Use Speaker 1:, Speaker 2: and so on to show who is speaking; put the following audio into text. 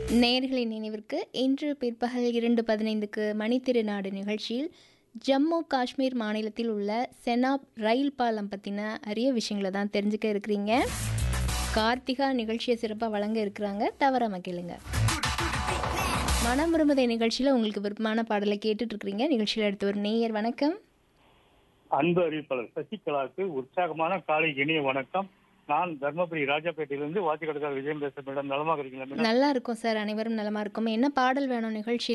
Speaker 1: நேயர்களின் நினைவிற்கு இன்று பிற்பகல் இரண்டு பதினைந்துக்கு மணித்திருநாடு நிகழ்ச்சியில் ஜம்மு காஷ்மீர் மாநிலத்தில் உள்ள செனாப் ரயில் பாலம் பற்றின அரிய விஷயங்களை தான் தெரிஞ்சுக்க இருக்கிறீங்க கார்த்திகா நிகழ்ச்சியை சிறப்பாக வழங்க இருக்கிறாங்க தவறாம கேளுங்க மனம் விரும்புதை நிகழ்ச்சியில் உங்களுக்கு விருப்பமான பாடலை கேட்டுட்டு இருக்கிறீங்க நிகழ்ச்சியில் அடுத்து ஒரு நேயர் வணக்கம்
Speaker 2: அன்பு அறிவிப்பாளர் சசிகலாவுக்கு உற்சாகமான காலை இனிய வணக்கம் நான் தர்மபுரி ராஜாப்பேட்டையிலிருந்து வாத்திக்கடக்கார விஜயம் பேசுகிறேன் மேடம் நலமாக இருக்கீங்களா மேடம்
Speaker 1: நல்லா இருக்கும் சார் அனைவரும் நலமா இருக்கும் என்ன பாடல் வேணும் நிகழ்ச்சியில்